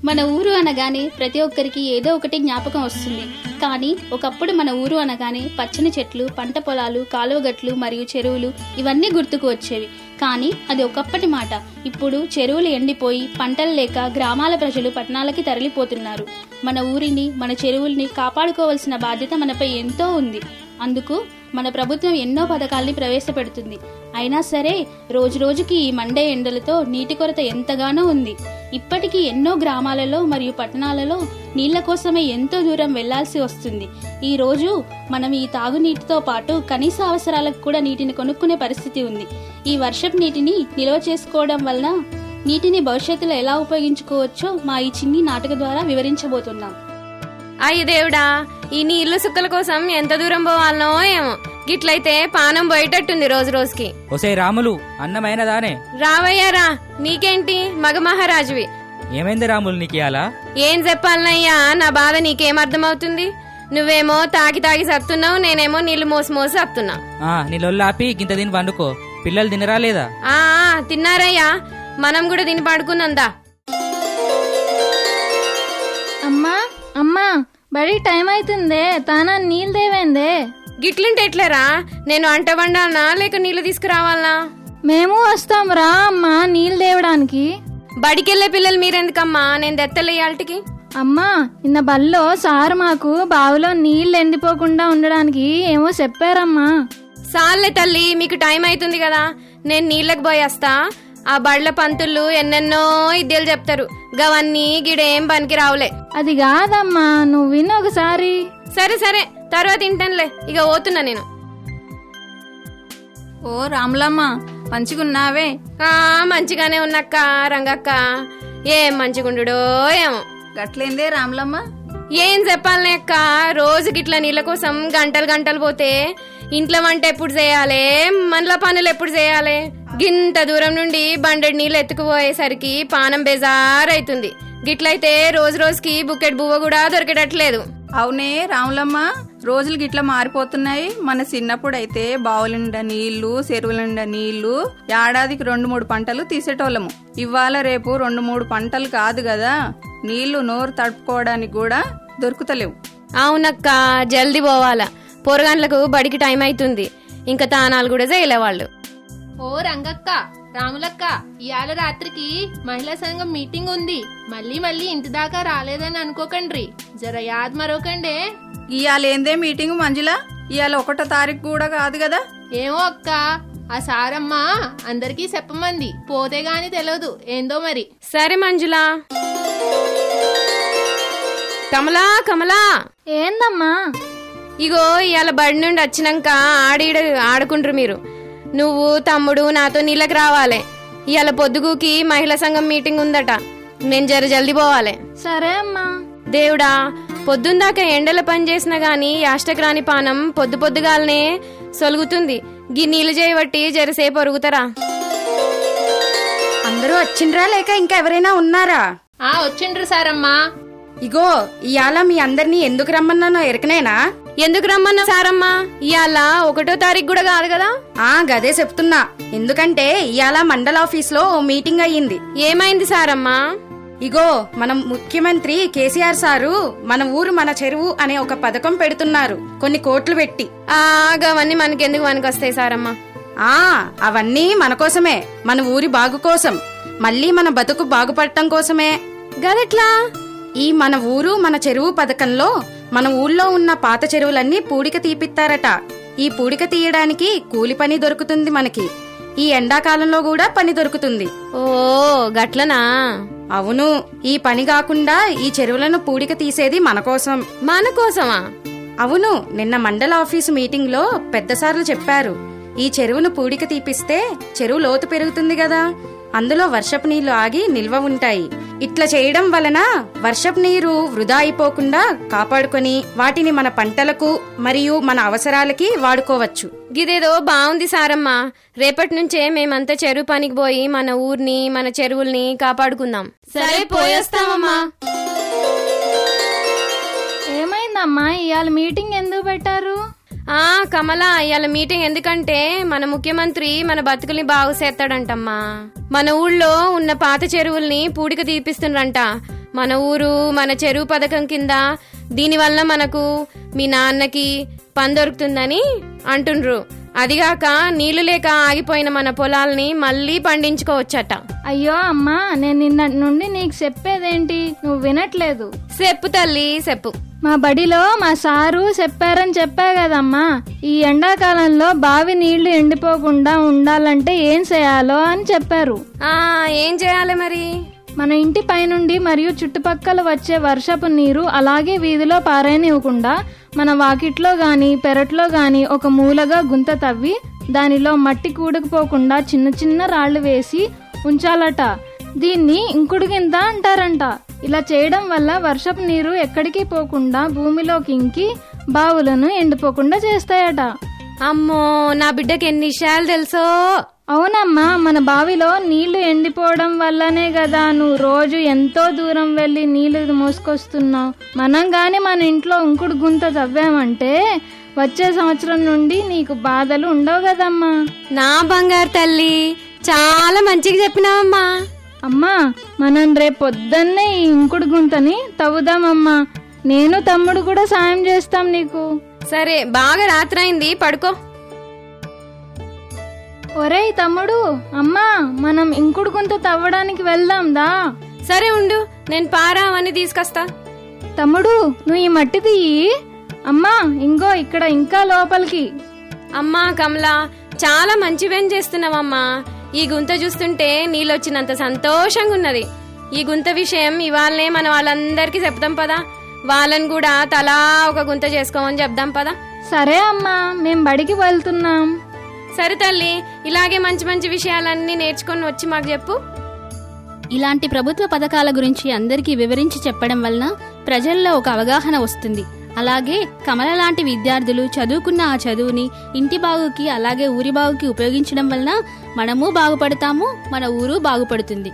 మన ఊరు అనగానే ప్రతి ఒక్కరికి ఏదో ఒకటి జ్ఞాపకం వస్తుంది కానీ ఒకప్పుడు మన ఊరు అనగానే పచ్చని చెట్లు పంట పొలాలు కాలువగట్లు మరియు చెరువులు ఇవన్నీ గుర్తుకు వచ్చేవి కానీ అది ఒకప్పటి మాట ఇప్పుడు చెరువులు ఎండిపోయి పంటలు లేక గ్రామాల ప్రజలు పట్టణాలకి తరలిపోతున్నారు మన ఊరిని మన చెరువుల్ని కాపాడుకోవాల్సిన బాధ్యత మనపై ఎంతో ఉంది అందుకు మన ప్రభుత్వం ఎన్నో పథకాల్ని ప్రవేశపెడుతుంది అయినా సరే రోజు రోజుకి ఈ మండే ఎండలతో నీటి కొరత ఎంతగానో ఉంది ఇప్పటికీ ఎన్నో గ్రామాలలో మరియు పట్టణాలలో నీళ్ల కోసమే ఎంతో దూరం వెళ్లాల్సి వస్తుంది ఈ రోజు మనం ఈ తాగునీటితో పాటు కనీస అవసరాలకు కూడా నీటిని కొనుక్కునే పరిస్థితి ఉంది ఈ వర్షపు నీటిని నిల్వ చేసుకోవడం వలన నీటిని భవిష్యత్తులో ఎలా ఉపయోగించుకోవచ్చో మా ఈ చిన్ని నాటక ద్వారా వివరించబోతున్నాం అయ్య దేవుడా ఈ నీళ్లు సుక్కల కోసం ఎంత దూరం పోవాలనో ఏమో గిట్లయితే పానం పోయేటట్టుంది రోజు రోజుకి ఒసే రాములు అన్నమైనదానే రావయ్యారా నీకేంటి మగ మహారాజువి ఏమైంది రాములు నీకు ఇయాలా ఏం చెప్పాలనయ్యా నా బాధ నీకేం అర్థమవుతుంది నువ్వేమో తాగి తాగి సత్తున్నావు నేనేమో నీళ్లు మోసి మోసి సత్తున్నా ఆ నీ లొల్లాపి గింత తిని వండుకో పిల్లలు తినరా లేదా ఆ ఆ, తిన్నారయ్యా మనం కూడా తిని పడుకున్నందా అమ్మా అమ్మా బడి టైం అవుతుందే తానా నీళ్ళు దేవేందే గిట్లుంటే ఎట్లరా నేను అంట వండాలనా లేక నీళ్లు తీసుకురావాలనా మేము వస్తాం రా అమ్మా నీళ్ళు దేవడానికి బడికెళ్లే పిల్లలు మీరెందుకమ్మా నేను దెత్తలేయాలటికి అమ్మా నిన్న బల్లో సారు మాకు బావిలో నీళ్ళు ఎండిపోకుండా ఉండడానికి ఏమో చెప్పారమ్మా సాల్లే తల్లి మీకు టైం అవుతుంది కదా నేను నీళ్ళకి పోయేస్తా ఆ బళ్ళ పంతులు ఎన్నెన్నో ఇద్దెలు చెప్తారు గవన్నీ గిడేం పనికి రావులే అది కాదమ్మా నువ్వు విను ఒకసారి సరే సరే తర్వాత తింటానులే ఇక పోతున్నా నేను ఓ రాములమ్మ మంచిగున్నావే ఆ మంచిగానే ఉన్నక్క రంగక్క ఏం మంచిగుండుడో ఏమో గట్లేందే రాములమ్మ ఏం చెప్పాలనే అక్క రోజు గిట్ల నీళ్ళ కోసం గంటలు గంటలు పోతే ఇంట్లో వంట ఎప్పుడు చేయాలి మనల పనులు ఎప్పుడు చేయాలి గింత దూరం నుండి బండెడు నీళ్ళు ఎత్తుకుపోయేసరికి పానం బేజారైతుంది గిట్లయితే రోజు రోజుకి బుకెట్ బువ్వ కూడా దొరికేటట్లేదు అవునే రాములమ్మ రోజులు గిట్లా మారిపోతున్నాయి మన చిన్నప్పుడు అయితే బావులుండ నీళ్లు చెరువులుండ నీళ్లు ఏడాదికి రెండు మూడు పంటలు తీసేటోళ్ళము ఇవాళ రేపు రెండు మూడు పంటలు కాదు కదా నీళ్లు నోరు తడుపుకోవడానికి కూడా దొరుకుతలేవు అవునక్క జల్దీ పోవాలా పొరగండ్లకు బడికి టైం అవుతుంది ఇంకా తానాలు కూడా చేయలే వాళ్ళు ఓ రంగక్క రాములక్క ఇవాళ రాత్రికి మహిళా సంఘం మీటింగ్ ఉంది మళ్ళీ మళ్ళీ ఇంటి దాకా రాలేదని అనుకోకండ్రి జర యాద్ మరోకండే ఇవాళ ఏందే మీటింగ్ మంజుల ఇవాళ ఒకటో తారీఖు కూడా కాదు కదా ఏమో అక్క ఆ సారమ్మ అందరికీ చెప్పమంది పోతే గాని తెలియదు ఏందో మరి సరే మంజులా కమలా కమలా ఏందమ్మా ఇగో ఇవాళ బడి నుండి వచ్చినాక ఆడీడ ఆడుకుంటారు మీరు నువ్వు తమ్ముడు నాతో నీళ్ళకి రావాలి ఇవాళ పొద్దుగుకి మహిళా సంఘం మీటింగ్ ఉందట నేను జర జల్దీ పోవాలి సరే అమ్మా దేవుడా పొద్దుందాకా ఎండల పని చేసినా గాని యాష్టకు రాని పానం పొద్దు పొద్దుగాలనే సొలుగుతుంది గీ నీళ్లు చేయబట్టి జరసేపు అరుగుతారా అందరూ వచ్చిండ్రా లేక ఇంకా ఎవరైనా ఉన్నారా ఆ వచ్చిండ్రు సారమ్మా ఇగో ఇయాల మీ అందరినీ ఎందుకు రమ్మన్నానో ఎరకనేనా ఎందుకు రమ్మన్నా సారమ్మా ఇవాళ ఒకటో తారీఖు కూడా కాదు కదా ఆ గదే చెప్తున్నా ఎందుకంటే ఇయాల మండల ఆఫీస్ లో ఓ మీటింగ్ అయ్యింది ఏమైంది సారమ్మా ఇగో మన ముఖ్యమంత్రి కేసీఆర్ సారు మన ఊరు మన చెరువు అనే ఒక పథకం పెడుతున్నారు కొన్ని కోట్లు పెట్టి ఆ అవన్నీ మనకెందుకు వస్తాయి సారమ్మా ఆ అవన్నీ మన కోసమే మన ఊరి బాగు కోసం మళ్ళీ మన బతుకు బాగుపడటం కోసమే గదెట్లా ఈ మన ఊరు మన చెరువు పథకంలో మన ఊళ్ళో ఉన్న పాత చెరువులన్నీ పూడిక తీపిత్తారట ఈ పూడిక తీయడానికి కూలి పని దొరుకుతుంది మనకి ఈ ఎండాకాలంలో కూడా పని దొరుకుతుంది ఓ గట్లనా అవును ఈ పని కాకుండా ఈ చెరువులను పూడిక తీసేది మన కోసం మన కోసమా అవును నిన్న మండల ఆఫీసు మీటింగ్ లో పెద్దసార్లు చెప్పారు ఈ చెరువును పూడిక తీపిస్తే చెరువు లోతు పెరుగుతుంది కదా అందులో వర్షపు నీళ్లు ఆగి నిల్వ ఉంటాయి ఇట్లా చేయడం వలన వర్షపు నీరు వృధా అయిపోకుండా కాపాడుకొని వాటిని మన పంటలకు మరియు మన అవసరాలకి వాడుకోవచ్చు గిదేదో బాగుంది సారమ్మా రేపటి నుంచే మేమంతా చెరువు పనికి పోయి మన ఊర్ని మన చెరువుల్ని కాపాడుకుందాం సరే పోయేస్తామమ్మా ఏమైందమ్మా ఇవాళ మీటింగ్ ఎందుకు పెట్టారు ఆ కమల ఇవాళ మీటింగ్ ఎందుకంటే మన ముఖ్యమంత్రి మన బతుకుల్ని బాగు చేస్తాడంటమ్మా మన ఊళ్ళో ఉన్న పాత చెరువుల్ని పూడిక తీపిస్తుండ్రంట మన ఊరు మన చెరువు పథకం కింద దీనివల్ల మనకు మీ నాన్నకి పని దొరుకుతుందని అంటుండ్రు అదిగాక నీళ్లు లేక ఆగిపోయిన మన పొలాల్ని మళ్ళీ పండించుకోవచ్చట అయ్యో అమ్మా నేను నిన్నటి నుండి నీకు చెప్పేదేంటి నువ్వు వినట్లేదు చెప్పు తల్లి చెప్పు మా బడిలో మా సారు చెప్పారని చెప్పా కదమ్మా ఈ ఎండాకాలంలో బావి నీళ్లు ఎండిపోకుండా ఉండాలంటే ఏం చేయాలో అని చెప్పారు ఆ ఏం చేయాలి మరి మన ఇంటి పైనుండి మరియు చుట్టుపక్కల వచ్చే వర్షపు నీరు అలాగే వీధిలో పారేనివ్వకుండా మన వాకిట్లో గాని పెరట్లో గాని ఒక మూలగా గుంత తవ్వి దానిలో మట్టి కూడుకుపోకుండా చిన్న చిన్న రాళ్లు వేసి ఉంచాలట దీన్ని ఇంకుడు గింత అంటారంట ఇలా చేయడం వల్ల వర్షపు నీరు ఎక్కడికి పోకుండా భూమిలోకి ఇంకి బావులను ఎండిపోకుండా చేస్తాయట అమ్మో నా బిడ్డకి ఎన్ని విషయాలు తెలుసో అవునమ్మా మన బావిలో నీళ్లు ఎండిపోవడం వల్లనే కదా నువ్వు రోజు ఎంతో దూరం వెళ్ళి నీళ్లు మోసుకొస్తున్నావు మనం గాని మన ఇంట్లో ఇంకుడు గుంత తవ్వామంటే వచ్చే సంవత్సరం నుండి నీకు బాధలు ఉండవు కదమ్మా నా బంగారు తల్లి చాలా మంచిగా చెప్పినావమ్మా అమ్మా మనం రేపు పొద్దున్నే ఈ ఇంకుడు గుంతని తవ్వుదామమ్మా నేను తమ్ముడు కూడా సాయం చేస్తాం నీకు సరే బాగా రాత్రైంది పడుకో ఒరేయ్ తమ్ముడు అమ్మా మనం ఇంకుడు గుంత తవ్వడానికి వెళ్దాం దా సరే ఉండు నేను పారా అవన్నీ తీసుకొస్తా తమ్ముడు నువ్వు ఈ మట్టి తీయి అమ్మా ఇంకో ఇక్కడ ఇంకా లోపలికి అమ్మా కమలా చాలా మంచి పని చేస్తున్నావమ్మా ఈ గుంత చూస్తుంటే నీళ్ళొచ్చినంత సంతోషంగా ఉన్నది ఈ గుంత విషయం ఇవాళనే మన వాళ్ళందరికీ చెప్దాం పదా వాళ్ళని కూడా తలా ఒక గుంత చేసుకోమని చెప్దాం పదా సరే అమ్మా మేం బడికి వెళ్తున్నాం సరే తల్లి ఇలాగే మంచి మంచి విషయాలన్నీ నేర్చుకొని వచ్చి మాకు చెప్పు ఇలాంటి ప్రభుత్వ పథకాల గురించి అందరికీ వివరించి చెప్పడం వలన ప్రజల్లో ఒక అవగాహన వస్తుంది అలాగే కమల లాంటి విద్యార్థులు చదువుకున్న ఆ చదువుని ఇంటి బాగుకి అలాగే ఊరి బాగుకి ఉపయోగించడం వలన మనము బాగుపడతాము మన ఊరు బాగుపడుతుంది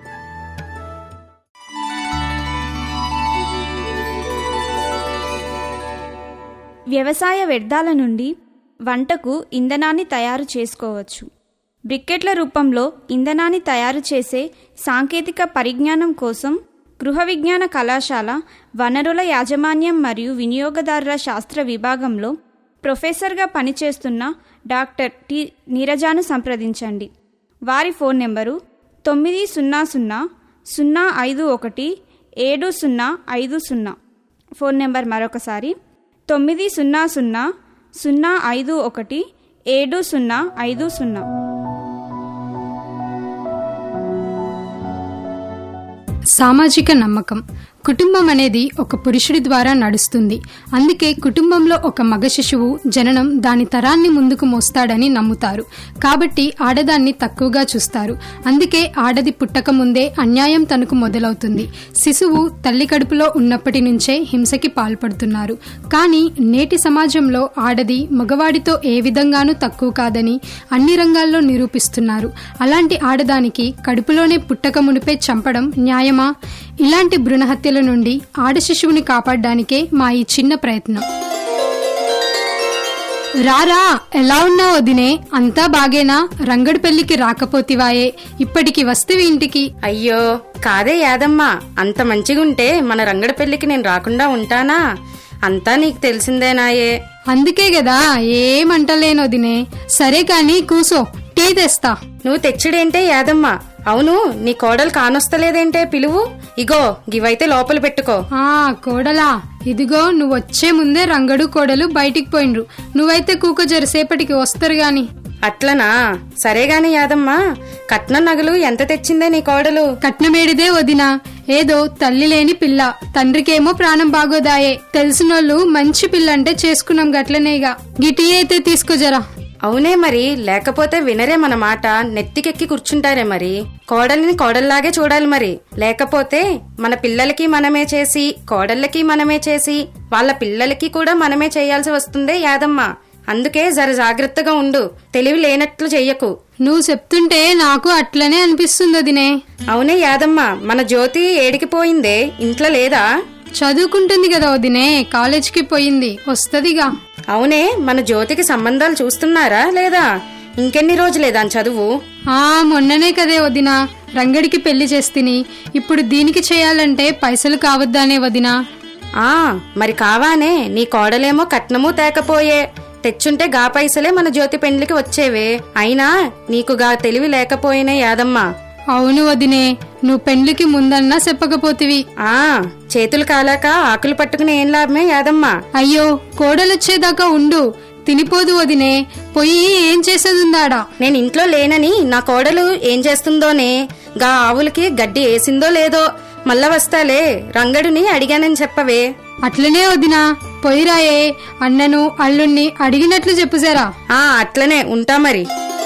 వ్యవసాయ వ్యర్థాల నుండి వంటకు ఇంధనాన్ని తయారు చేసుకోవచ్చు బ్రికెట్ల రూపంలో ఇంధనాన్ని తయారు చేసే సాంకేతిక పరిజ్ఞానం కోసం గృహ విజ్ఞాన కళాశాల వనరుల యాజమాన్యం మరియు వినియోగదారుల శాస్త్ర విభాగంలో ప్రొఫెసర్గా పనిచేస్తున్న డాక్టర్ టి నీరజాను సంప్రదించండి వారి ఫోన్ నెంబరు తొమ్మిది సున్నా సున్నా సున్నా ఐదు ఒకటి ఏడు సున్నా ఐదు సున్నా ఫోన్ నెంబర్ మరొకసారి తొమ్మిది సున్నా సున్నా సున్నా ఐదు ఒకటి ఏడు సున్నా ఐదు సున్నా సామాజిక నమ్మకం కుటుంబం అనేది ఒక పురుషుడి ద్వారా నడుస్తుంది అందుకే కుటుంబంలో ఒక మగ శిశువు జననం దాని తరాన్ని ముందుకు మోస్తాడని నమ్ముతారు కాబట్టి ఆడదాన్ని తక్కువగా చూస్తారు అందుకే ఆడది పుట్టక ముందే అన్యాయం తనకు మొదలవుతుంది శిశువు తల్లి కడుపులో ఉన్నప్పటి నుంచే హింసకి పాల్పడుతున్నారు కానీ నేటి సమాజంలో ఆడది మగవాడితో ఏ విధంగానూ తక్కువ కాదని అన్ని రంగాల్లో నిరూపిస్తున్నారు అలాంటి ఆడదానికి కడుపులోనే పుట్టక మునిపే చంపడం న్యాయమా ఇలాంటి భ్రూణ హత్యల నుండి ఆడ శిశువుని కాపాడడానికే మా ఈ చిన్న ప్రయత్నం రారా ఎలా ఉన్నావు వదినే అంతా బాగేనా రంగడి పెళ్లికి రాకపోతివాయే ఇప్పటికి వస్తేవి ఇంటికి అయ్యో కాదే యాదమ్మా అంత మంచిగుంటే మన రంగడి పెళ్లికి నేను రాకుండా ఉంటానా అంతా నీకు తెలిసిందేనాయే అందుకే కదా ఏమంటలేను వదినే సరే కాని కూసో టీ తెస్తా నువ్వు తెచ్చుడేంటే యాదమ్మా అవును నీ కోడలు కానొస్తలేదేంటే పిలువు ఇగో గివైతే లోపల పెట్టుకో ఆ కోడలా ఇదిగో నువ్వు వచ్చే ముందే రంగడు కోడలు బయటికి పోయిండ్రు నువ్వైతే కూక జరసేపటికి వస్తారు గాని అట్లనా సరే గాని యాదమ్మా కట్నం నగలు ఎంత తెచ్చిందే నీ కోడలు కట్నమేడిదే వదినా ఏదో తల్లి లేని పిల్ల తండ్రికేమో ప్రాణం బాగోదాయే తెలిసినోళ్ళు మంచి పిల్ల అంటే చేసుకున్నాం గట్లనేగా గిటి అయితే తీసుకోజరా అవునే మరి లేకపోతే వినరే మన మాట నెత్తికెక్కి కూర్చుంటారే మరి కోడలిని కోడల్లాగే చూడాలి మరి లేకపోతే మన పిల్లలకి మనమే చేసి కోడళ్ళకి మనమే చేసి వాళ్ళ పిల్లలకి కూడా మనమే చేయాల్సి వస్తుందే యాదమ్మ అందుకే జర జాగ్రత్తగా ఉండు తెలివి లేనట్లు చెయ్యకు నువ్వు చెప్తుంటే నాకు అట్లనే అనిపిస్తుంది వదినే అవునే యాదమ్మ మన జ్యోతి ఏడికి పోయిందే ఇంట్లో లేదా చదువుకుంటుంది కదా వదినే కాలేజ్కి పోయింది వస్తదిగా అవునే మన జ్యోతికి సంబంధాలు చూస్తున్నారా లేదా ఇంకెన్ని రోజులే దాని చదువు ఆ మొన్ననే కదే వదినా రంగడికి పెళ్లి చేస్తిని ఇప్పుడు దీనికి చేయాలంటే పైసలు కావద్దానే వదినా ఆ మరి కావానే నీ కోడలేమో కట్నము తేకపోయే తెచ్చుంటే గా పైసలే మన జ్యోతి పెండ్లికి వచ్చేవే అయినా నీకు గా తెలివి లేకపోయినే యాదమ్మా అవును వదినే నువ్వు పెండ్లికి ముందన్నా చెప్పకపోతివి ఆ చేతులు కాలాక ఆకులు పట్టుకుని ఏం లాభమే యాదమ్మా అయ్యో కోడలొచ్చేదాకా ఉండు తినిపోదు వదినే పొయ్యి ఏం చేసేదుందాడా నేను ఇంట్లో లేనని నా కోడలు ఏం చేస్తుందోనే గా ఆవులకి గడ్డి వేసిందో లేదో మళ్ళా వస్తాలే రంగడుని అడిగానని చెప్పవే అట్లనే వదినా పొయ్యిరాయే అన్నను అల్లుణ్ణి అడిగినట్లు చెప్పుసారా ఆ అట్లనే ఉంటా మరి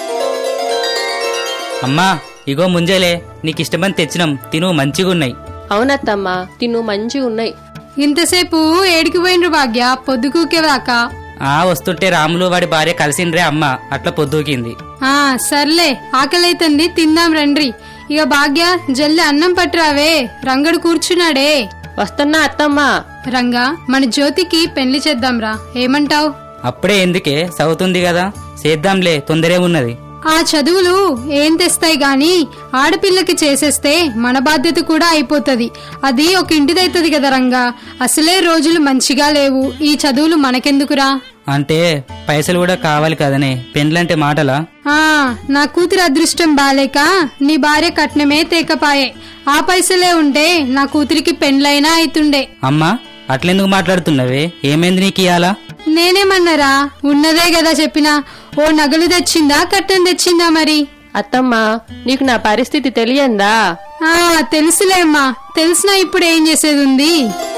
అమ్మా ఇగో ముంజేలే నీకు ఇష్టమని తెచ్చినాం తిను మంచిగున్నాయి అవునత్తమ్మా తిను మంచిగా ఉన్నాయి ఇంతసేపు ఏడికి పోయినరు భాగ్య పొద్దుకూకే దాకా ఆ వస్తుంటే రాములు వాడి భార్య కలిసిండ్రే అమ్మ అట్లా పొద్దుకింది ఆ సర్లే ఆకలైతుంది తిందాం రండ్రి ఇక భాగ్య జల్లి అన్నం పట్టురావే రంగడు కూర్చున్నాడే వస్తున్నా అత్తమ్మా రంగా మన జ్యోతికి పెళ్లి చేద్దాంరా ఏమంటావ్ అప్పుడే ఎందుకే సవుతుంది కదా చేద్దాంలే తొందరే ఉన్నది ఆ చదువులు ఏం తెస్తాయి గాని ఆడపిల్లకి చేసేస్తే మన బాధ్యత కూడా అయిపోతది అది ఒక ఇంటిదైతది కదా రంగా అసలే రోజులు మంచిగా లేవు ఈ చదువులు మనకెందుకురా అంటే పైసలు కూడా కావాలి కదనే పెండ్లంటే మాటలా ఆ నా కూతురు అదృష్టం బాలేక నీ భార్య కట్నమే తేకపాయే ఆ పైసలే ఉంటే నా కూతురికి పెండ్లైనా అయితుండే అమ్మా అట్లెందుకు మాట్లాడుతున్నావే ఏమైంది నీకు ఇయాలా నేనేమన్నారా ఉన్నదే కదా చెప్పినా ఓ నగలు తెచ్చిందా కట్టం తెచ్చిందా మరి అత్తమ్మా నీకు నా పరిస్థితి తెలియందా ఆ తెలుసులేమ్మా తెలిసినా ఇప్పుడు ఏం చేసేది ఉంది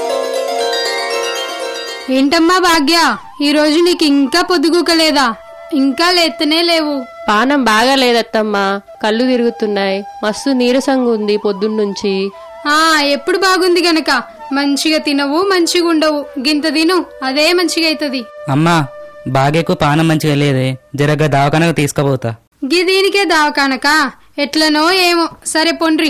ఏంటమ్మా భాగ్య ఈ రోజు నీకు ఇంకా పొద్దుగుకలేదా ఇంకా లేత్తనే లేవు పానం బాగా లేదత్తమ్మా కళ్ళు తిరుగుతున్నాయి మస్తు నీరసంగా ఉంది పొద్దున్నుంచి ఆ ఎప్పుడు బాగుంది గనక మంచిగా తినవు మంచిగా ఉండవు గింత తిను అదే మంచిగా అవుతుంది అమ్మా బాగేకు పానం మంచిగా లేదే జరగ దవాఖానకు తీసుకుపోతా గి దీనికే దావకానక ఎట్లనో ఏమో సరే పొండ్రి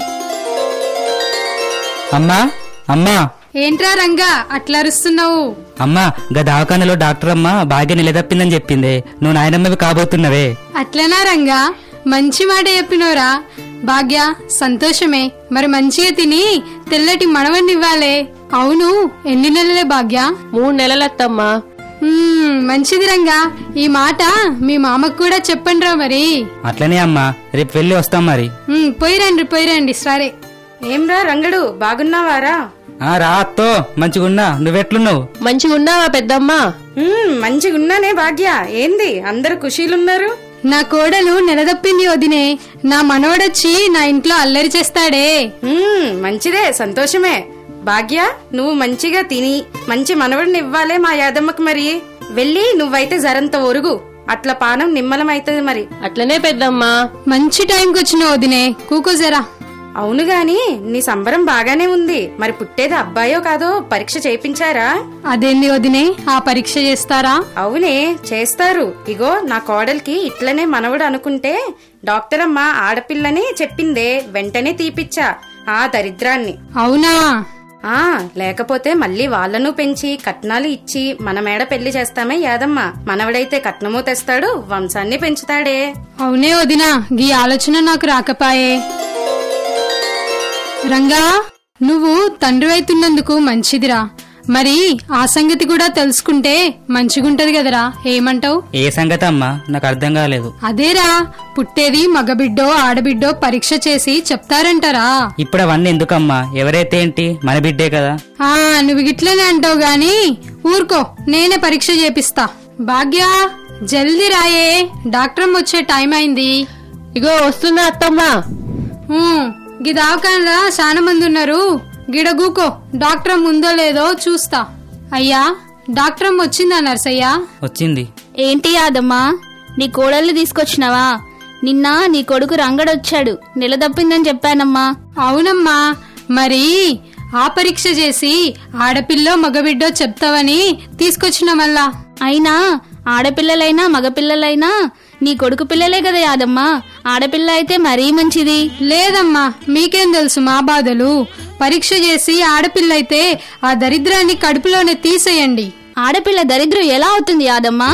అమ్మా అమ్మా ఏంట్రా రంగా అట్లా అరుస్తున్నావు అమ్మా గా దవాఖానలో డాక్టర్ అమ్మ బాగా నిలదప్పిందని చెప్పిందే నువ్వు నాయనమ్మవి కాబోతున్నవే అట్లనా రంగా మంచి మాట చెప్పినోరా భాగ్య సంతోషమే మరి మంచిగా తిని తెల్లటి మనవన్నివ్వాలే అవును ఎన్ని నెలలే భాగ్య మూడు నెలలత్తమ్మా మ్మ్, మంచిది రంగా ఈ మాట మీ మామకు కూడా చెప్పండిరా మరి అట్లనే అమ్మా రేపు వెళ్ళి వస్తాం మరి మ్మ్, పోయిరండి పోయిరండి సరే ఏంరా రంగడు బాగున్నావారా ఆ రా అత్తో మంచిగున్నా నువ్వెట్లున్నావు మంచిగా ఉన్నావా పెద్దమ్మా ఉమ్, మంచిగున్నానే భాగ్య ఏంది అందరు ఖుషీలున్నారు నా కోడలు నిలదప్పింది వదినే నా మనవడొచ్చి నా ఇంట్లో అల్లరి చేస్తాడే ఉమ్, మంచిదే సంతోషమే భాగ్య నువ్వు మంచిగా తిని మంచి మనవడిని ఇవ్వాలే మా యాదమ్మకి మరి వెళ్ళి నువ్వైతే జరంత ఒరుగు అట్లా పానం నిమ్మలమైతది మరి అట్లనే పెద్దమ్మా మంచి టైంకి వచ్చిన వదినే కూకో జరా అవును గాని నీ సంబరం బాగానే ఉంది మరి పుట్టేది అబ్బాయో కాదో పరీక్ష చేయించారా అదేంది వదినే ఆ పరీక్ష చేస్తారా అవునే చేస్తారు ఇగో నా కోడలికి ఇట్లనే మనవడు అనుకుంటే డాక్టర్ అమ్మ ఆడపిల్లని చెప్పిందే వెంటనే తీపిచ్చా ఆ దరిద్రాన్ని అవునా ఆ లేకపోతే మళ్ళీ వాళ్ళను పెంచి కట్నాలు ఇచ్చి మన మేడ పెళ్లి చేస్తామే యాదమ్మ మనవడైతే కట్నము తెస్తాడు వంశాన్ని పెంచుతాడే అవునే వదినా గీ ఆలోచన నాకు రాకపాయే రంగా నువ్వు తండ్రి అవుతున్నందుకు మంచిదిరా మరి ఆ సంగతి కూడా తెలుసుకుంటే మంచిగుంటది కదరా ఏమంటావు ఏ సంగతి అమ్మా నాకు అర్థం కాలేదు అదేరా పుట్టేది మగబిడ్డో ఆడబిడ్డో పరీక్ష చేసి చెప్తారంటారా ఇప్పుడు అవన్నీ ఎందుకమ్మా ఎవరైతే ఏంటి మన బిడ్డే కదా ఆ నువ్వు గిట్లనే అంటావు గాని ఊరుకో నేనే పరీక్ష చేపిస్తా భాగ్య జల్దీ రాయే డాక్టర్ అమ్మ వచ్చే టైం అయింది ఇగో వస్తున్నా అత్తమ్మా ఉమ్, గి దవాఖానలా చాలా మంది ఉన్నారు గిడ గూకో డాక్టర్ అమ్మ ఉందో లేదో చూస్తా అయ్యా డాక్టర్ అమ్మ వచ్చిందా నర్సయ్యా వచ్చింది ఏంటి యాదమ్మా నీ కోడల్ని తీసుకొచ్చినావా నిన్న నీ కొడుకు రంగడొచ్చాడు నిలదప్పిందని చెప్పానమ్మా అవునమ్మా మరి ఆ పరీక్ష చేసి ఆడపిల్లో మగబిడ్డో చెప్తావని తీసుకొచ్చిన మళ్ళా అయినా ఆడపిల్లలైనా మగపిల్లలైనా నీ కొడుకు పిల్లలే కదా యాదమ్మా ఆడపిల్ల అయితే మరీ మంచిది లేదమ్మా మీకేం తెలుసు మా బాధలు పరీక్ష చేసి ఆడపిల్లైతే ఆ దరిద్రాన్ని కడుపులోనే తీసేయండి ఆడపిల్ల దరిద్రం ఎలా అవుతుంది యాదమ్మా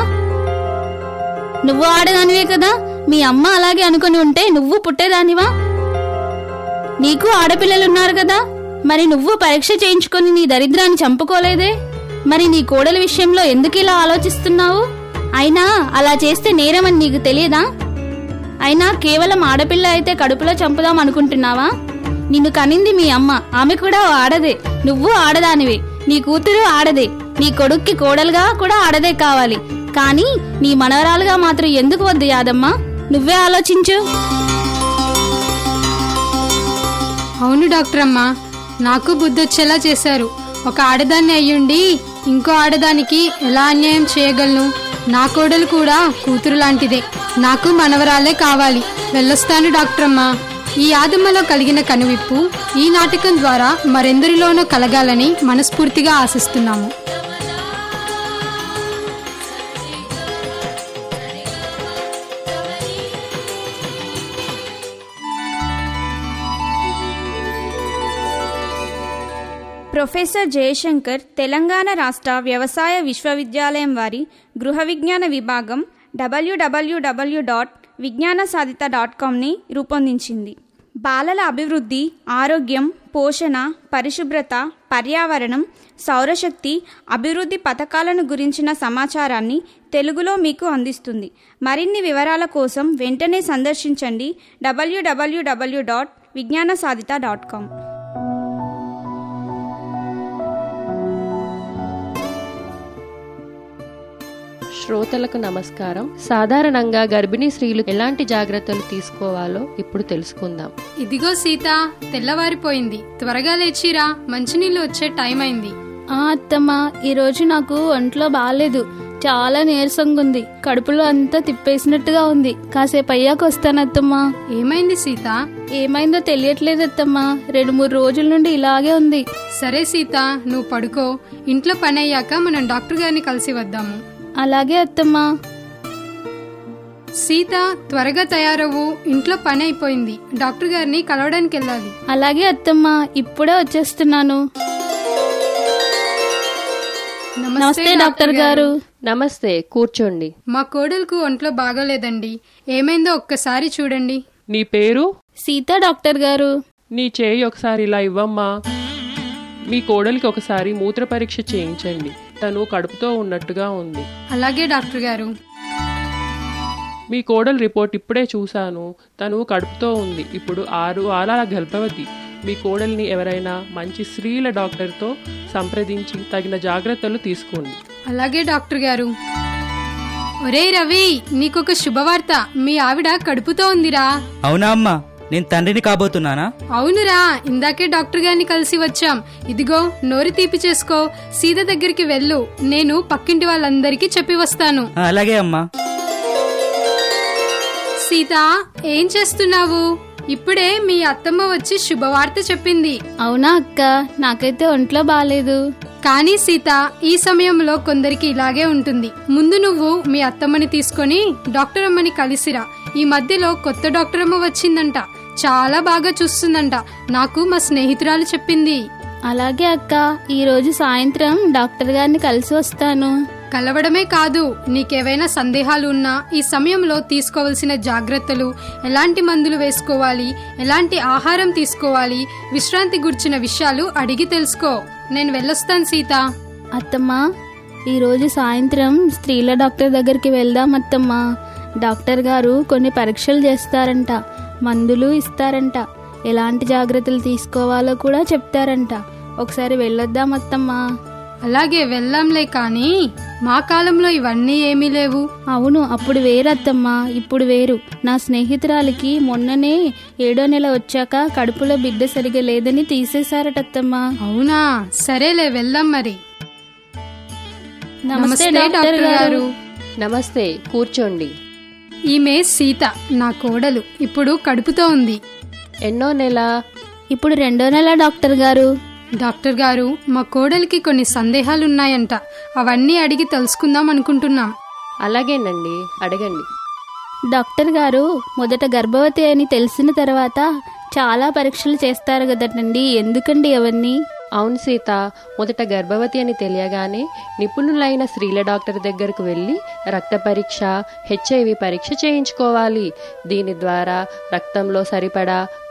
నువ్వు ఆడదానివే కదా మీ అమ్మ అలాగే అనుకుని ఉంటే నువ్వు పుట్టేదానివా నీకు ఆడపిల్లలున్నారు కదా మరి నువ్వు పరీక్ష చేయించుకొని నీ దరిద్రాన్ని చంపుకోలేదే మరి నీ కోడల విషయంలో ఎందుకు ఇలా ఆలోచిస్తున్నావు అయినా అలా చేస్తే నేరమని నీకు తెలియదా అయినా కేవలం ఆడపిల్ల అయితే కడుపులో చంపుదాం అనుకుంటున్నావా నిన్ను కనింది మీ అమ్మ ఆమె కూడా ఓ ఆడదే నువ్వు ఆడదానివే నీ కూతురు ఆడదే నీ కొడుక్కి కోడలుగా కూడా ఆడదే కావాలి కానీ నీ మనవరాలుగా మాత్రం ఎందుకు వద్దు యాదమ్మ నువ్వే ఆలోచించు అవును డాక్టర్ అమ్మా నాకు బుద్ధొచ్చేలా చేశారు ఒక ఆడదాన్ని అయ్యుండి ఇంకో ఆడదానికి ఎలా అన్యాయం చేయగలను నా కోడలు కూడా కూతురు లాంటిదే నాకు మనవరాలే కావాలి వెళ్ళొస్తాను డాక్టర్ అమ్మా ఈ ఆదమ్మలో కలిగిన కనువిప్పు ఈ నాటకం ద్వారా మరెందరిలోనూ కలగాలని మనస్ఫూర్తిగా ఆశిస్తున్నాము ప్రొఫెసర్ జయశంకర్ తెలంగాణ రాష్ట్ర వ్యవసాయ విశ్వవిద్యాలయం వారి గృహ విజ్ఞాన విభాగం డబ్ల్యూడబ్ల్యూడబ్ల్యూ డాట్ విజ్ఞాన సాధిత డాట్ కామ్ని రూపొందించింది బాలల అభివృద్ధి ఆరోగ్యం పోషణ పరిశుభ్రత పర్యావరణం సౌరశక్తి అభివృద్ధి పథకాలను గురించిన సమాచారాన్ని తెలుగులో మీకు అందిస్తుంది మరిన్ని వివరాల కోసం వెంటనే సందర్శించండి డబ్ల్యూడబ్ల్యూడబ్ల్యూ డాట్ విజ్ఞాన సాధిత డాట్ కామ్ శ్రోతలకు నమస్కారం సాధారణంగా గర్భిణీ స్త్రీలు ఎలాంటి జాగ్రత్తలు తీసుకోవాలో ఇప్పుడు తెలుసుకుందాం ఇదిగో సీత తెల్లవారిపోయింది త్వరగా లేచిరా మంచినీళ్ళు వచ్చే టైం అయింది ఆ అత్తమ్మ ఈ రోజు నాకు ఒంట్లో బాగాలేదు చాలా నీరసంగా ఉంది కడుపులో అంతా తిప్పేసినట్టుగా ఉంది కాసేపు అయ్యాక వస్తాను అత్తమ్మ ఏమైంది సీత ఏమైందో తెలియట్లేదు అత్తమ్మ రెండు మూడు రోజుల నుండి ఇలాగే ఉంది సరే సీత నువ్వు పడుకో ఇంట్లో పని అయ్యాక మనం డాక్టర్ గారిని కలిసి వద్దాము అలాగే అత్తమ్మ సీత త్వరగా తయారవ్వు ఇంట్లో పని అయిపోయింది డాక్టర్ గారిని కలవడానికి వెళ్ళాలి అలాగే అత్తమ్మ ఇప్పుడే వచ్చేస్తున్నాను నమస్తే డాక్టర్ గారు నమస్తే కూర్చోండి మా కోడలకు ఒంట్లో బాగోలేదండి ఏమైందో ఒక్కసారి చూడండి నీ పేరు సీత డాక్టర్ గారు నీ చేయి ఒకసారి ఇలా ఇవ్వమ్మా మీ కోడలికి ఒకసారి మూత్ర పరీక్ష చేయించండి తను కడుపుతో ఉన్నట్టుగా ఉంది అలాగే డాక్టర్ గారు మీ కోడలు రిపోర్ట్ ఇప్పుడే చూశాను తను కడుపుతో ఉంది ఇప్పుడు ఆరు వారాల గర్భవతి మీ కోడల్ని ఎవరైనా మంచి స్త్రీల డాక్టర్తో సంప్రదించి తగిన జాగ్రత్తలు తీసుకోండి అలాగే డాక్టర్ గారు ఒరే రవి నీకొక శుభవార్త మీ ఆవిడ కడుపుతో ఉందిరా అవునా అమ్మా నేను తండ్రిని కాబోతున్నానా అవునురా ఇందాకే డాక్టర్ గారిని కలిసి వచ్చాం ఇదిగో నోరు తీపి చేసుకో సీత దగ్గరికి వెళ్ళు నేను పక్కింటి వాళ్ళందరికీ చెప్పి వస్తాను ఆ, అలాగే అమ్మా సీత ఏం చేస్తున్నావు ఇప్పుడే మీ అత్తమ్మ వచ్చి శుభవార్త చెప్పింది అవునా అక్క నాకైతే ఒంట్లో బాగాలేదు కానీ సీత ఈ సమయంలో కొందరికి ఇలాగే ఉంటుంది ముందు నువ్వు మీ అత్తమ్మని తీసుకొని డాక్టర్ అమ్మని కలిసిరా ఈ మధ్యలో కొత్త డాక్టర్ అమ్మ వచ్చిందంట చాలా బాగా చూస్తుందంట నాకు మా స్నేహితురాలు చెప్పింది అలాగే అక్క ఈ రోజు సాయంత్రం డాక్టర్ గారిని కలిసి వస్తాను కలవడమే కాదు నీకేవైనా సందేహాలు ఉన్నా ఈ సమయంలో తీసుకోవలసిన జాగ్రత్తలు ఎలాంటి మందులు వేసుకోవాలి ఎలాంటి ఆహారం తీసుకోవాలి విశ్రాంతి గుర్చిన విషయాలు అడిగి తెలుసుకో నేను వెళ్ళొస్తాను సీత అత్తమ్మా ఈ రోజు సాయంత్రం స్త్రీల డాక్టర్ దగ్గరికి వెళ్దాం అత్తమ్మా డాక్టర్ గారు కొన్ని పరీక్షలు చేస్తారంట మందులు ఇస్తారంట ఎలాంటి జాగ్రత్తలు తీసుకోవాలో కూడా చెప్తారంట ఒకసారి వెళ్ళొద్దాం అత్తమ్మా అలాగే వెళ్ళాంలే కానీ మా కాలంలో ఇవన్నీ ఏమీ లేవు అవును అప్పుడు వేరత్తమ్మా ఇప్పుడు వేరు నా స్నేహితురాలికి మొన్ననే ఏడో నెల వచ్చాక కడుపులో బిడ్డ సరిగా లేదని తీసేశారటత్తమ్మా అవునా సరేలే వెళ్దాం మరి నమస్తే డాక్టర్ గారు నమస్తే కూర్చోండి ఈమె సీత నా కోడలు ఇప్పుడు కడుపుతో ఉంది ఎన్నో నెల ఇప్పుడు రెండో నెల డాక్టర్ గారు డాక్టర్ గారు మా కోడలికి కొన్ని సందేహాలున్నాయంట అవన్నీ అడిగి తెలుసుకుందాం అనుకుంటున్నాం అలాగేనండి అడగండి డాక్టర్ గారు మొదట గర్భవతి అని తెలిసిన తర్వాత చాలా పరీక్షలు చేస్తారు కదటండి ఎందుకండి అవన్నీ అవును సీత మొదట గర్భవతి అని తెలియగానే నిపుణులైన స్త్రీల డాక్టర్ దగ్గరకు వెళ్ళి రక్త పరీక్ష హెచ్ఐవి పరీక్ష చేయించుకోవాలి దీని ద్వారా రక్తంలో సరిపడా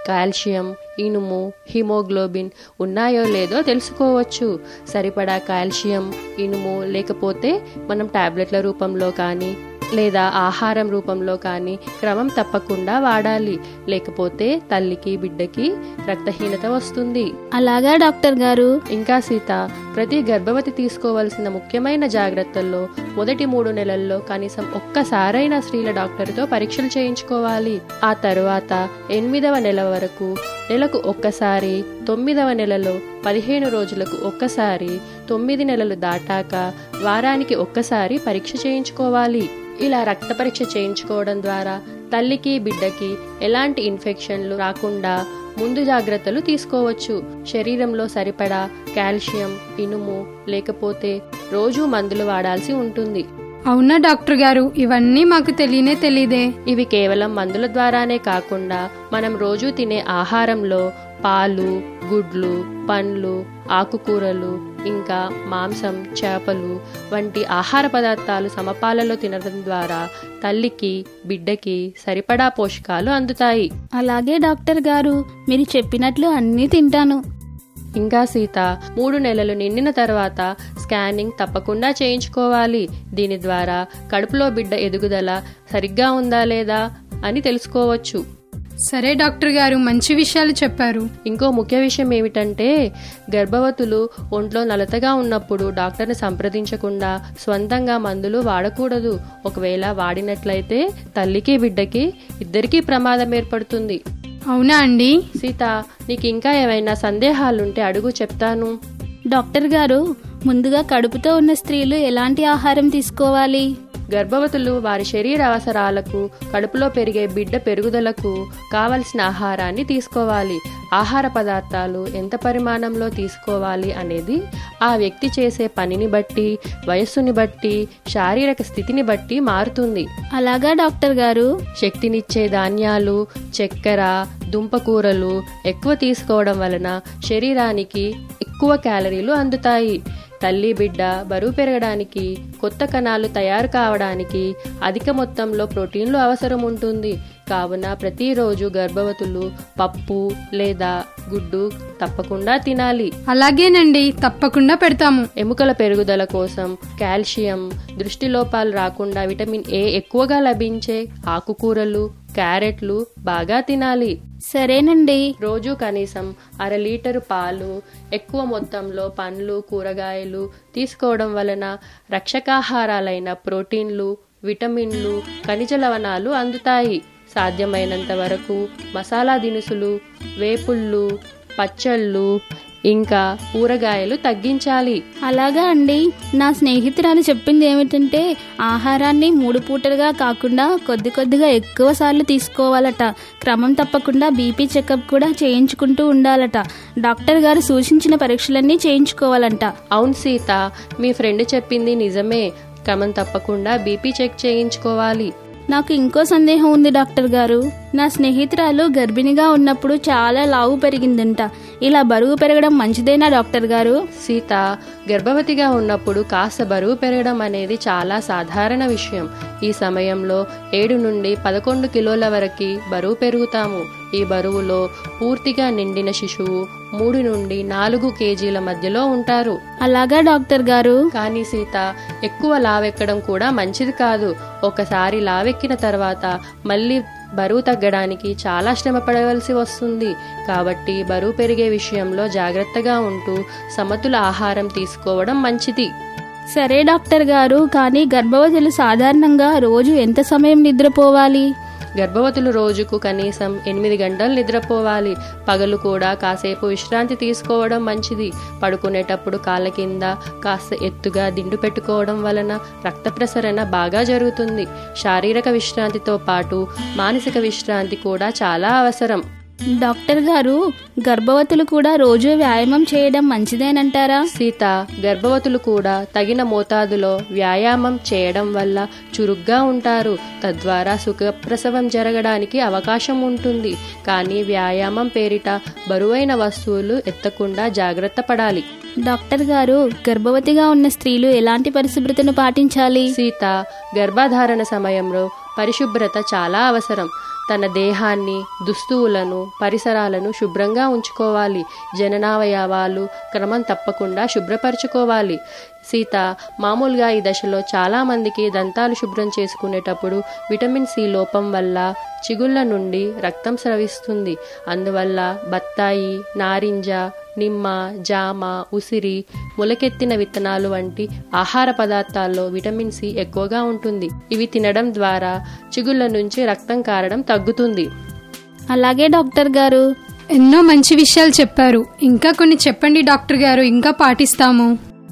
కాల్షియం ఇనుము హిమోగ్లోబిన్ ఉన్నాయో లేదో తెలుసుకోవచ్చు సరిపడా కాల్షియం ఇనుము లేకపోతే మనం టాబ్లెట్ల రూపంలో కానీ లేదా ఆహారం రూపంలో కానీ క్రమం తప్పకుండా వాడాలి లేకపోతే తల్లికి బిడ్డకి రక్తహీనత వస్తుంది అలాగా డాక్టర్ గారు ఇంకా సీత ప్రతి గర్భవతి తీసుకోవాల్సిన ముఖ్యమైన జాగ్రత్తల్లో మొదటి మూడు నెలల్లో కనీసం ఒక్కసారైనా స్త్రీల డాక్టర్తో పరీక్షలు చేయించుకోవాలి ఆ తరువాత ఎనిమిదవ నెల వరకు నెలకు ఒక్కసారి తొమ్మిదవ నెలలో పదిహేను రోజులకు ఒక్కసారి తొమ్మిది నెలలు దాటాక వారానికి ఒక్కసారి పరీక్ష చేయించుకోవాలి ఇలా రక్త పరీక్ష చేయించుకోవడం ద్వారా తల్లికి బిడ్డకి ఎలాంటి ఇన్ఫెక్షన్లు రాకుండా ముందు జాగ్రత్తలు తీసుకోవచ్చు శరీరంలో సరిపడా కాల్షియం ఇనుము లేకపోతే రోజూ మందులు వాడాల్సి ఉంటుంది అవునా డాక్టర్ గారు ఇవన్నీ మాకు తెలియనే తెలీదే ఇవి కేవలం మందుల ద్వారానే కాకుండా మనం రోజూ తినే ఆహారంలో పాలు గుడ్లు పండ్లు ఆకుకూరలు ఇంకా మాంసం చేపలు వంటి ఆహార పదార్థాలు సమపాలలో తినడం ద్వారా తల్లికి బిడ్డకి సరిపడా పోషకాలు అందుతాయి అలాగే డాక్టర్ గారు మీరు చెప్పినట్లు అన్నీ తింటాను ఇంకా సీత మూడు నెలలు నిండిన తర్వాత స్కానింగ్ తప్పకుండా చేయించుకోవాలి దీని ద్వారా కడుపులో బిడ్డ ఎదుగుదల సరిగ్గా ఉందా లేదా అని తెలుసుకోవచ్చు సరే డాక్టర్ గారు మంచి విషయాలు చెప్పారు ఇంకో ముఖ్య విషయం ఏమిటంటే గర్భవతులు ఒంట్లో నలతగా ఉన్నప్పుడు డాక్టర్ని సంప్రదించకుండా స్వంతంగా మందులు వాడకూడదు ఒకవేళ వాడినట్లయితే తల్లికి బిడ్డకి ఇద్దరికీ ప్రమాదం ఏర్పడుతుంది అవునా అండి సీత నీకు ఇంకా ఏమైనా సందేహాలుంటే అడుగు చెప్తాను డాక్టర్ గారు ముందుగా కడుపుతో ఉన్న స్త్రీలు ఎలాంటి ఆహారం తీసుకోవాలి గర్భవతులు వారి శరీర అవసరాలకు కడుపులో పెరిగే బిడ్డ పెరుగుదలకు కావలసిన ఆహారాన్ని తీసుకోవాలి ఆహార పదార్థాలు ఎంత పరిమాణంలో తీసుకోవాలి అనేది ఆ వ్యక్తి చేసే పనిని బట్టి వయస్సుని బట్టి శారీరక స్థితిని బట్టి మారుతుంది అలాగా డాక్టర్ గారు శక్తినిచ్చే ధాన్యాలు చక్కెర దుంపకూరలు ఎక్కువ తీసుకోవడం వలన శరీరానికి ఎక్కువ క్యాలరీలు అందుతాయి తల్లి బిడ్డ బరువు పెరగడానికి కొత్త కణాలు తయారు కావడానికి అధిక మొత్తంలో ప్రోటీన్లు అవసరం ఉంటుంది కావున ప్రతిరోజు గర్భవతులు పప్పు లేదా గుడ్డు తప్పకుండా తినాలి అలాగేనండి తప్పకుండా పెడతాము ఎముకల పెరుగుదల కోసం కాల్షియం దృష్టి లోపాలు రాకుండా విటమిన్ ఏ ఎక్కువగా లభించే ఆకుకూరలు క్యారెట్లు బాగా తినాలి సరేనండి రోజు కనీసం అర లీటరు పాలు ఎక్కువ మొత్తంలో పండ్లు కూరగాయలు తీసుకోవడం వలన రక్షకాహారాలైన ప్రోటీన్లు విటమిన్లు ఖనిజ లవణాలు అందుతాయి సాధ్యమైనంత వరకు మసాలా దినుసులు వేపుళ్ళు పచ్చళ్ళు ఇంకా కూరగాయలు తగ్గించాలి అలాగా అండి నా స్నేహితురాలు చెప్పింది ఏమిటంటే ఆహారాన్ని మూడు పూటలుగా కాకుండా కొద్ది కొద్దిగా ఎక్కువ సార్లు తీసుకోవాలట క్రమం తప్పకుండా బీపీ చెకప్ కూడా చేయించుకుంటూ ఉండాలట డాక్టర్ గారు సూచించిన పరీక్షలన్నీ చేయించుకోవాలంట అవును సీత మీ ఫ్రెండ్ చెప్పింది నిజమే క్రమం తప్పకుండా బీపీ చెక్ చేయించుకోవాలి నాకు ఇంకో సందేహం ఉంది డాక్టర్ గారు నా స్నేహితురాలు గర్భిణిగా ఉన్నప్పుడు చాలా లావు పెరిగిందంట ఇలా బరువు పెరగడం మంచిదేనా డాక్టర్ గారు సీత గర్భవతిగా ఉన్నప్పుడు కాస్త బరువు పెరగడం అనేది చాలా సాధారణ విషయం ఈ సమయంలో ఏడు నుండి పదకొండు కిలోల వరకు బరువు పెరుగుతాము ఈ బరువులో పూర్తిగా నిండిన శిశువు మూడు నుండి నాలుగు కేజీల మధ్యలో ఉంటారు అలాగా డాక్టర్ గారు కానీ సీత ఎక్కువ లావెక్కడం కూడా మంచిది కాదు ఒకసారి లావెక్కిన తర్వాత మళ్ళీ బరువు తగ్గడానికి చాలా శ్రమ పడవలసి వస్తుంది కాబట్టి బరువు పెరిగే విషయంలో జాగ్రత్తగా ఉంటూ సమతుల ఆహారం తీసుకోవడం మంచిది సరే డాక్టర్ గారు కానీ గర్భవతులు సాధారణంగా రోజు ఎంత సమయం నిద్రపోవాలి గర్భవతులు రోజుకు కనీసం ఎనిమిది గంటలు నిద్రపోవాలి పగలు కూడా కాసేపు విశ్రాంతి తీసుకోవడం మంచిది పడుకునేటప్పుడు కాళ్ళ కింద కాస్త ఎత్తుగా దిండు పెట్టుకోవడం వలన రక్త ప్రసరణ బాగా జరుగుతుంది శారీరక విశ్రాంతితో పాటు మానసిక విశ్రాంతి కూడా చాలా అవసరం డాక్టర్ గారు గర్భవతులు కూడా రోజు వ్యాయామం చేయడం మంచిదేనంటారా సీత గర్భవతులు కూడా తగిన మోతాదులో వ్యాయామం చేయడం వల్ల చురుగ్గా ఉంటారు తద్వారా సుఖప్రసవం జరగడానికి అవకాశం ఉంటుంది కానీ వ్యాయామం పేరిట బరువైన వస్తువులు ఎత్తకుండా జాగ్రత్త పడాలి డాక్టర్ గారు గర్భవతిగా ఉన్న స్త్రీలు ఎలాంటి పరిశుభ్రతను పాటించాలి సీత గర్భధారణ సమయంలో పరిశుభ్రత చాలా అవసరం తన దేహాన్ని దుస్తువులను పరిసరాలను శుభ్రంగా ఉంచుకోవాలి జననావయవాలు క్రమం తప్పకుండా శుభ్రపరచుకోవాలి సీత మామూలుగా ఈ దశలో చాలా మందికి దంతాలు శుభ్రం చేసుకునేటప్పుడు విటమిన్ సి లోపం వల్ల చిగుళ్ళ నుండి రక్తం స్రవిస్తుంది అందువల్ల బత్తాయి నారింజ నిమ్మ జామ ఉసిరి మొలకెత్తిన విత్తనాలు వంటి ఆహార పదార్థాల్లో విటమిన్ సి ఎక్కువగా ఉంటుంది ఇవి తినడం ద్వారా చిగుళ్ళ నుంచి రక్తం కారడం తగ్గుతుంది అలాగే డాక్టర్ గారు ఎన్నో మంచి విషయాలు చెప్పారు ఇంకా కొన్ని చెప్పండి డాక్టర్ గారు ఇంకా పాటిస్తాము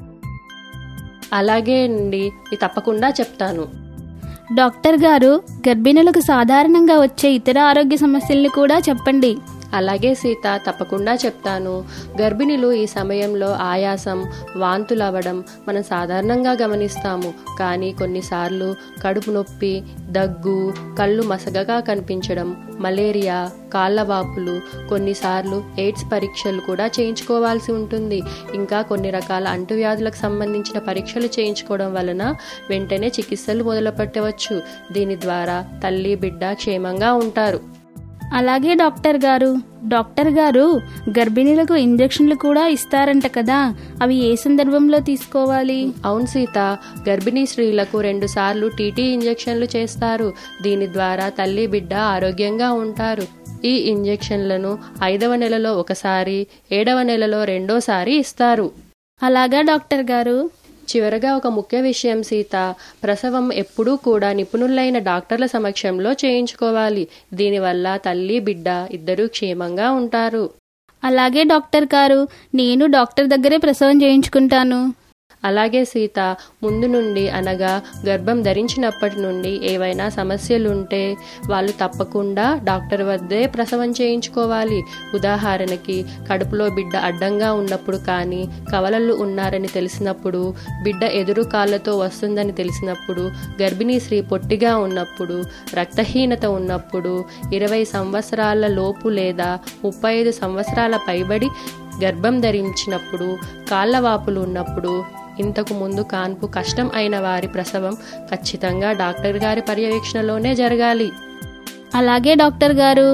అలాగే అండి ఇది తప్పకుండా చెప్తాను డాక్టర్ గారు గర్భిణులకు సాధారణంగా వచ్చే ఇతర ఆరోగ్య సమస్యల్ని కూడా చెప్పండి అలాగే సీత తప్పకుండా చెప్తాను గర్భిణులు ఈ సమయంలో ఆయాసం వాంతులు అవ్వడం మనం సాధారణంగా గమనిస్తాము కానీ కొన్నిసార్లు కడుపు నొప్పి దగ్గు కళ్ళు మసగగా కనిపించడం మలేరియా కాళ్ళవాపులు కొన్నిసార్లు ఎయిడ్స్ పరీక్షలు కూడా చేయించుకోవాల్సి ఉంటుంది ఇంకా కొన్ని రకాల అంటువ్యాధులకు సంబంధించిన పరీక్షలు చేయించుకోవడం వలన వెంటనే చికిత్సలు మొదలుపెట్టవచ్చు దీని ద్వారా తల్లి బిడ్డ క్షేమంగా ఉంటారు అలాగే డాక్టర్ గారు డాక్టర్ గారు గర్భిణీలకు ఇంజెక్షన్లు కూడా ఇస్తారంట కదా అవి ఏ సందర్భంలో తీసుకోవాలి అవును సీత గర్భిణీ స్త్రీలకు రెండు సార్లు టీటీ ఇంజెక్షన్లు చేస్తారు దీని ద్వారా తల్లి బిడ్డ ఆరోగ్యంగా ఉంటారు ఈ ఇంజెక్షన్లను ఐదవ నెలలో ఒకసారి ఏడవ నెలలో రెండోసారి ఇస్తారు అలాగా డాక్టర్ గారు చివరగా ఒక ముఖ్య విషయం సీత ప్రసవం ఎప్పుడూ కూడా నిపుణులైన డాక్టర్ల సమక్షంలో చేయించుకోవాలి దీనివల్ల తల్లి బిడ్డ ఇద్దరూ క్షేమంగా ఉంటారు అలాగే డాక్టర్ గారు నేను డాక్టర్ దగ్గరే ప్రసవం చేయించుకుంటాను అలాగే సీత ముందు నుండి అనగా గర్భం ధరించినప్పటి నుండి ఏవైనా సమస్యలుంటే వాళ్ళు తప్పకుండా డాక్టర్ వద్దే ప్రసవం చేయించుకోవాలి ఉదాహరణకి కడుపులో బిడ్డ అడ్డంగా ఉన్నప్పుడు కానీ కవలలు ఉన్నారని తెలిసినప్పుడు బిడ్డ ఎదురు కాళ్ళతో వస్తుందని తెలిసినప్పుడు గర్భిణీ స్త్రీ పొట్టిగా ఉన్నప్పుడు రక్తహీనత ఉన్నప్పుడు ఇరవై సంవత్సరాల లోపు లేదా ముప్పై ఐదు సంవత్సరాల పైబడి గర్భం ధరించినప్పుడు కాళ్ళవాపులు ఉన్నప్పుడు ఇంతకు ముందు కాన్పు కష్టం అయిన వారి ప్రసవం ఖచ్చితంగా డాక్టర్ గారి పర్యవేక్షణలోనే జరగాలి అలాగే డాక్టర్ గారు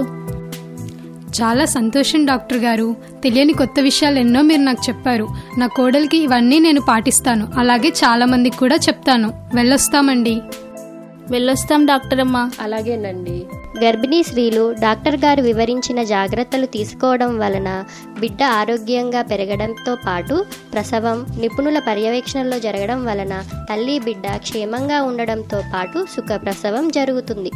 చాలా సంతోషం డాక్టర్ గారు తెలియని కొత్త విషయాలు ఎన్నో మీరు నాకు చెప్పారు నా కోడలికి ఇవన్నీ నేను పాటిస్తాను అలాగే చాలా మందికి కూడా చెప్తాను వెళ్ళొస్తామండి వెళ్ళొస్తాం డాక్టర్ అమ్మ అలాగేనండి గర్భిణీ స్త్రీలు డాక్టర్ గారు వివరించిన జాగ్రత్తలు తీసుకోవడం వలన బిడ్డ ఆరోగ్యంగా పెరగడంతో పాటు ప్రసవం నిపుణుల పర్యవేక్షణలో జరగడం వలన తల్లి బిడ్డ క్షేమంగా ఉండడంతో పాటు సుఖ ప్రసవం జరుగుతుంది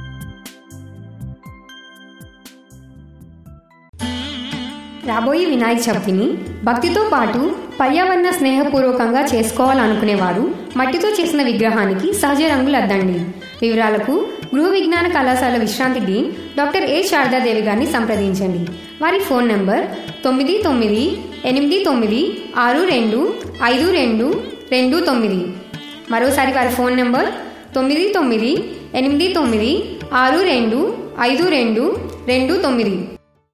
రాబోయే వినాయక చవితిని భక్తితో పాటు పర్యావరణ స్నేహపూర్వకంగా చేసుకోవాలనుకునేవారు మట్టితో చేసిన విగ్రహానికి సహజ రంగులు అద్దండి వివరాలకు గృహ విజ్ఞాన కళాశాల విశ్రాంతి డీన్ డాక్టర్ ఏ శారదాదేవి గారిని సంప్రదించండి వారి ఫోన్ నంబర్ తొమ్మిది తొమ్మిది ఎనిమిది తొమ్మిది ఆరు రెండు ఐదు రెండు రెండు తొమ్మిది మరోసారి వారి ఫోన్ నంబర్ తొమ్మిది తొమ్మిది ఎనిమిది తొమ్మిది ఆరు రెండు ఐదు రెండు రెండు తొమ్మిది